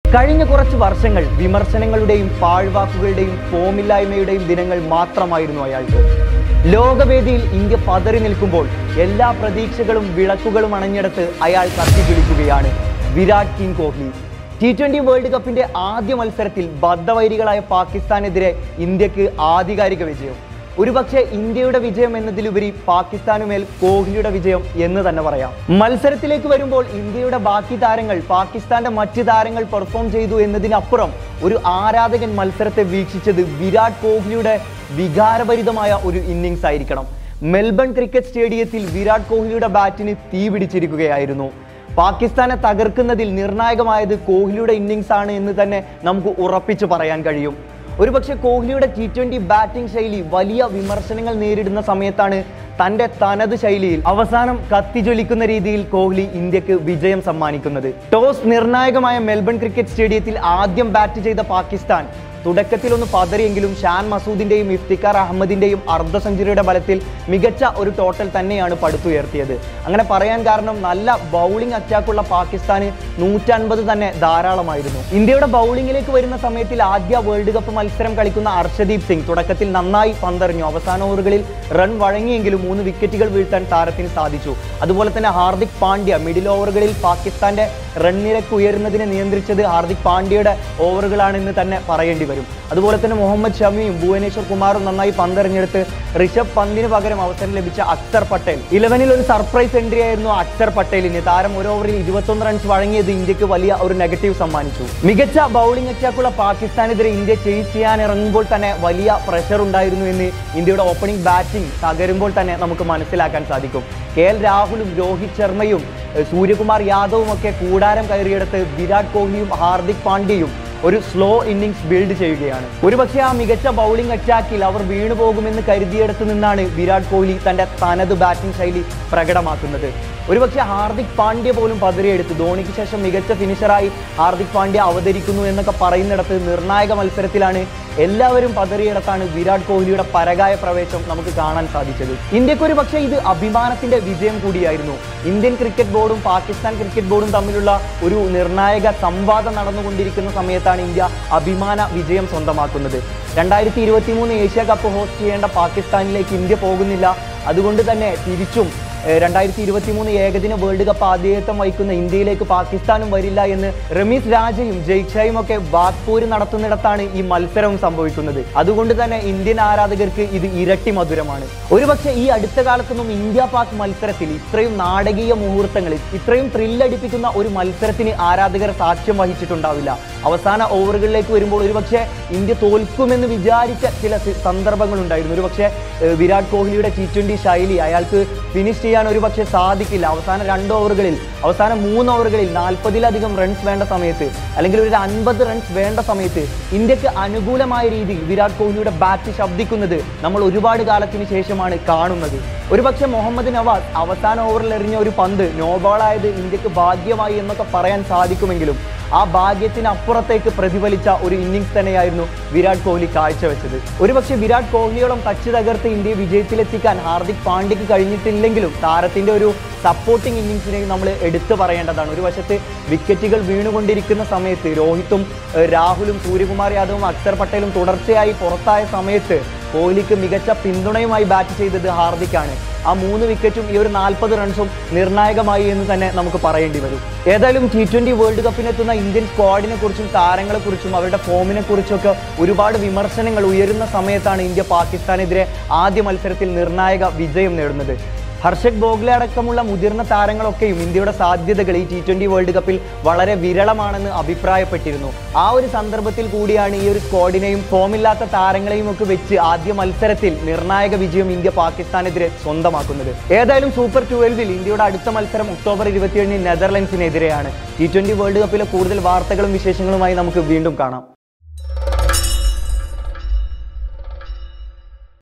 കഴിഞ്ഞ കുറച്ച് വർഷങ്ങൾ വിമർശനങ്ങളുടെയും പാഴ്വാക്കുകളുടെയും ഫോമില്ലായ്മയുടെയും ദിനങ്ങൾ മാത്രമായിരുന്നു അയാൾക്ക് ലോകവേദിയിൽ ഇന്ത്യ പതറി നിൽക്കുമ്പോൾ എല്ലാ പ്രതീക്ഷകളും വിളക്കുകളും അണഞ്ഞെടുത്ത് അയാൾ കത്തിപ്പിടിക്കുകയാണ് Virat king Kohli T twenty world കപ്പിന്റെ ആദ്യ മത്സരത്തിൽ ബദ്ധവൈരികളായ പാകിസ്ഥാനെതിരെ ഇന്ത്യക്ക് ആധികാരിക വിജയം ഒരുപക്ഷെ ഇന്ത്യയുടെ വിജയം എന്നതിലുപരി പാകിസ്ഥാനുമേൽ കോഹ്ലിയുടെ വിജയം എന്ന് തന്നെ പറയാം മത്സരത്തിലേക്ക് വരുമ്പോൾ ഇന്ത്യയുടെ ബാക്കി താരങ്ങൾ പാകിസ്ഥാന്റെ മറ്റ് താരങ്ങൾ പെർഫോം ചെയ്തു എന്നതിനപ്പുറം ഒരു ആരാധകൻ മത്സരത്തെ വീക്ഷിച്ചത് വിരാട് കോഹ്ലിയുടെ വികാരഭരിതമായ ഒരു ഇന്നിങ്സ് ആയിരിക്കണം മെൽബൺ ക്രിക്കറ്റ് സ്റ്റേഡിയത്തിൽ വിരാട് കോഹ്ലിയുടെ ബാറ്റിന് തീ പിടിച്ചിരിക്കുകയായിരുന്നു പാകിസ്ഥാനെ തകർക്കുന്നതിൽ നിർണായകമായത് കോഹ്ലിയുടെ ഇന്നിങ്സ് ആണ് എന്ന് തന്നെ നമുക്ക് ഉറപ്പിച്ചു പറയാൻ കഴിയും ഒരുപക്ഷെ കോഹ്ലിയുടെ ടി ട്വന്റി ബാറ്റിംഗ് ശൈലി വലിയ വിമർശനങ്ങൾ നേരിടുന്ന സമയത്താണ് തന്റെ തനത് ശൈലിയിൽ അവസാനം കത്തിജ്വലിക്കുന്ന രീതിയിൽ കോഹ്ലി ഇന്ത്യക്ക് വിജയം സമ്മാനിക്കുന്നത് ടോസ് നിർണായകമായ മെൽബൺ ക്രിക്കറ്റ് സ്റ്റേഡിയത്തിൽ ആദ്യം ബാറ്റ് ചെയ്ത പാകിസ്ഥാൻ തുടക്കത്തിൽ ഒന്ന് പതറിയെങ്കിലും ഷാൻ മസൂദിന്റെയും ഇഫ്തിഖാർ അഹമ്മദിന്റെയും അർദ്ധ സെഞ്ചുറിയുടെ ബലത്തിൽ മികച്ച ഒരു ടോട്ടൽ തന്നെയാണ് പടുത്തുയർത്തിയത് അങ്ങനെ പറയാൻ കാരണം നല്ല ബൗളിംഗ് അറ്റാക്കുള്ള പാകിസ്ഥാന് നൂറ്റൻപത് തന്നെ ധാരാളമായിരുന്നു ഇന്ത്യയുടെ ബൗളിംഗിലേക്ക് വരുന്ന സമയത്തിൽ ആദ്യ വേൾഡ് കപ്പ് മത്സരം കളിക്കുന്ന അർഷദീപ് സിംഗ് തുടക്കത്തിൽ നന്നായി പന്തെറിഞ്ഞു അവസാന ഓവറുകളിൽ റൺ വഴങ്ങിയെങ്കിലും മൂന്ന് വിക്കറ്റുകൾ വീഴ്ത്താൻ താരത്തിന് സാധിച്ചു അതുപോലെ തന്നെ ഹാർദിക് പാണ്ഡ്യ മിഡിൽ ഓവറുകളിൽ പാകിസ്ഥാന്റെ റൺ നിരക്ക് ഉയരുന്നതിനെ നിയന്ത്രിച്ചത് ഹാർദിക് പാണ്ഡ്യയുടെ ഓവറുകളാണെന്ന് തന്നെ പറയേണ്ടി വരും അതുപോലെ തന്നെ മുഹമ്മദ് ഷമിയും ഭുവനേശ്വർ കുമാറും നന്നായി പന്തെറിഞ്ഞെടുത്ത് ഋഷഭ് പന്തിന് പകരം അവസരം ലഭിച്ച അക്സർ പട്ടേൽ ഇലവനിൽ ഒരു സർപ്രൈസ് എൻട്രി ആയിരുന്നു അക്സർ പട്ടേലിന് താരം ഒരു ഓവറിൽ ഇരുപത്തൊന്ന് റൺസ് വഴങ്ങിയത് ഇന്ത്യക്ക് വലിയ ഒരു നെഗറ്റീവ് സമ്മാനിച്ചു മികച്ച ബൗളിംഗ് അറ്റാക്കുള്ള പാകിസ്ഥാനെതിരെ ഇന്ത്യ ചേസ് ചെയ്യാൻ ഇറങ്ങുമ്പോൾ തന്നെ വലിയ പ്രഷർ ഉണ്ടായിരുന്നു എന്ന് ഇന്ത്യയുടെ ഓപ്പണിംഗ് ബാറ്റിംഗ് തകരുമ്പോൾ തന്നെ നമുക്ക് മനസ്സിലാക്കാൻ സാധിക്കും കെ എൽ രാഹുലും രോഹിത് ശർമ്മയും ഏഹ് സൂര്യകുമാർ യാദവും ഒക്കെ കൂടാരം കയറിയെടുത്ത് വിരാട് കോഹ്ലിയും ഹാർദിക് പാണ്ഡ്യയും ഒരു സ്ലോ ഇന്നിങ്സ് ബിൽഡ് ചെയ്യുകയാണ് ഒരുപക്ഷെ ആ മികച്ച ബൗളിംഗ് അറ്റാക്കിൽ അവർ വീണു പോകുമെന്ന് കരുതിയെടുത്ത് നിന്നാണ് വിരാട് കോഹ്ലി തന്റെ തനത് ബാറ്റിംഗ് ശൈലി പ്രകടമാക്കുന്നത് ഒരുപക്ഷെ ഹാർദിക് പാണ്ഡ്യ പോലും പതറിയെടുത്തു ധോണിക്ക് ശേഷം മികച്ച ഫിനിഷറായി ഹാർദിക് പാണ്ഡ്യ അവതരിക്കുന്നു എന്നൊക്കെ പറയുന്നിടത്ത് നിർണായക മത്സരത്തിലാണ് എല്ലാവരും പതറിയിടത്താണ് വിരാട് കോഹ്ലിയുടെ പരകായ പ്രവേശം നമുക്ക് കാണാൻ സാധിച്ചത് ഇന്ത്യക്ക് ഒരു പക്ഷേ ഇത് അഭിമാനത്തിന്റെ വിജയം കൂടിയായിരുന്നു ഇന്ത്യൻ ക്രിക്കറ്റ് ബോർഡും പാകിസ്ഥാൻ ക്രിക്കറ്റ് ബോർഡും തമ്മിലുള്ള ഒരു നിർണായക സംവാദം നടന്നുകൊണ്ടിരിക്കുന്ന സമയത്താണ് ഇന്ത്യ അഭിമാന വിജയം സ്വന്തമാക്കുന്നത് രണ്ടായിരത്തി ഇരുപത്തി മൂന്ന് ഏഷ്യ കപ്പ് ഹോസ്റ്റ് ചെയ്യേണ്ട പാകിസ്ഥാനിലേക്ക് ഇന്ത്യ പോകുന്നില്ല അതുകൊണ്ട് തന്നെ തിരിച്ചും രണ്ടായിരത്തി ഇരുപത്തി മൂന്ന് ഏകദിന വേൾഡ് കപ്പ് ആതിഥേയത്വം വഹിക്കുന്ന ഇന്ത്യയിലേക്ക് പാകിസ്ഥാനും വരില്ല എന്ന് റമീസ് രാജയും ജയ്ക്ഷയും ഒക്കെ വാക്പൂര് നടത്തുന്നിടത്താണ് ഈ മത്സരവും സംഭവിക്കുന്നത് അതുകൊണ്ട് തന്നെ ഇന്ത്യൻ ആരാധകർക്ക് ഇത് ഇരട്ടി മധുരമാണ് ഒരുപക്ഷെ ഈ അടുത്ത കാലത്തൊന്നും ഇന്ത്യ പാക് മത്സരത്തിൽ ഇത്രയും നാടകീയ മുഹൂർത്തങ്ങളിൽ ഇത്രയും ത്രില്ലടിപ്പിക്കുന്ന ഒരു മത്സരത്തിന് ആരാധകർ സാക്ഷ്യം വഹിച്ചിട്ടുണ്ടാവില്ല അവസാന ഓവറുകളിലേക്ക് വരുമ്പോൾ ഒരുപക്ഷെ ഇന്ത്യ തോൽക്കുമെന്ന് വിചാരിച്ച ചില സി- സന്ദർഭങ്ങളുണ്ടായിരുന്നു ഒരുപക്ഷെ ഏഹ്, വിരാട് കോഹ്ലിയുടെ ടി ട്വന്റി ശൈലി അയാൾക്ക് ഫിനിഷ് ചെയ്യാൻ ഒരുപക്ഷെ സാധിക്കില്ല അവസാന രണ്ട് ഓവറുകളിൽ അവസാന മൂന്ന് ഓവറുകളിൽ നാൽപ്പതിലധികം റൺസ് വേണ്ട സമയത്ത് അല്ലെങ്കിൽ ഒരു അൻപത് റൺസ് വേണ്ട സമയത്ത് ഇന്ത്യക്ക് അനുകൂലമായ രീതിയിൽ വിരാട് കോഹ്ലിയുടെ ബാറ്റ് ശബ്ദിക്കുന്നത് നമ്മൾ ഒരുപാട് കാലത്തിന് ശേഷമാണ് കാണുന്നത് ഒരുപക്ഷെ മുഹമ്മദ് നവാസ് അവസാന ഓവറിൽ എറിഞ്ഞ ഒരു പന്ത് നോ ബോളായത് ഇന്ത്യക്ക് ഭാഗ്യമായി എന്നൊക്കെ പറയാൻ സാധിക്കുമെങ്കിലും ആ ഭാഗ്യത്തിനപ്പുറത്തേക്ക് പ്രതിഫലിച്ച ഒരു ഇന്നിങ്സ് തന്നെയായിരുന്നു വിരാട് കോഹ്ലി കാഴ്ചവെച്ചത് ഒരുപക്ഷെ വിരാട് കോഹ്ലിയോളം ടച്ച് തകർത്ത് ഇന്ത്യയെ വിജയത്തിലെത്തിക്കാൻ ഹാർദിക് പാണ്ഡ്യക്ക് കഴിഞ്ഞിട്ടില്ലെങ്കിലും താരത്തിന്റെ ഒരു സപ്പോർട്ടിംഗ് ഇന്നിങ്സിനെ നമ്മൾ എടുത്തു പറയേണ്ടതാണ് ഒരു വശത്ത് വിക്കറ്റുകൾ വീണുകൊണ്ടിരിക്കുന്ന സമയത്ത് രോഹിത്തും ഏഹ്, രാഹുലും സൂര്യകുമാർ യാദവും അക്സർ പട്ടേലും തുടർച്ചയായി പുറത്തായ സമയത്ത് കോഹ്ലിക്ക് മികച്ച പിന്തുണയുമായി ബാറ്റ് ചെയ്തത് ഹാർദിക്കാണ് ആ മൂന്ന് വിക്കറ്റും ഈ ഒരു നാൽപ്പത് റൺസും നിർണായകമായി എന്ന് തന്നെ നമുക്ക് പറയേണ്ടി വരും ഏതായാലും ടി ട്വന്റി വേൾഡ് കപ്പിനെത്തുന്ന ഇന്ത്യൻ സ്ക്വാഡിനെ കുറിച്ചും താരങ്ങളെ കുറിച്ചും അവരുടെ ഫോമിനെ കുറിച്ചൊക്കെ ഒരുപാട് വിമർശനങ്ങൾ ഉയരുന്ന സമയത്താണ് ഇന്ത്യ പാകിസ്ഥാനെതിരെ ആദ്യ മത്സരത്തിൽ നിർണായക വിജയം നേടുന്നത് ഹർഷദ് ബോഗ്ലെ അടക്കമുള്ള മുതിർന്ന താരങ്ങളൊക്കെയും ഇന്ത്യയുടെ സാധ്യതകൾ ഈ ടി ട്വന്റി വേൾഡ് കപ്പിൽ വളരെ വിരളമാണെന്ന് അഭിപ്രായപ്പെട്ടിരുന്നു ആ ഒരു സന്ദർഭത്തിൽ കൂടിയാണ് ഈ ഒരു സ്ക്വാഡിനെയും ഫോമില്ലാത്ത താരങ്ങളെയും ഒക്കെ വെച്ച് ആദ്യ മത്സരത്തിൽ നിർണായക വിജയം ഇന്ത്യ പാകിസ്ഥാനെതിരെ സ്വന്തമാക്കുന്നത് ഏതായാലും സൂപ്പർ ട്വൽവിൽ ഇന്ത്യയുടെ അടുത്ത മത്സരം ഒക്ടോബർ ഇരുപത്തിയേഴിന് നെതർലൻഡ്സിനെതിരെയാണ് ടി ട്വന്റി വേൾഡ് കപ്പിലെ കൂടുതൽ വാർത്തകളും വിശേഷങ്ങളുമായി നമുക്ക് വീണ്ടും കാണാം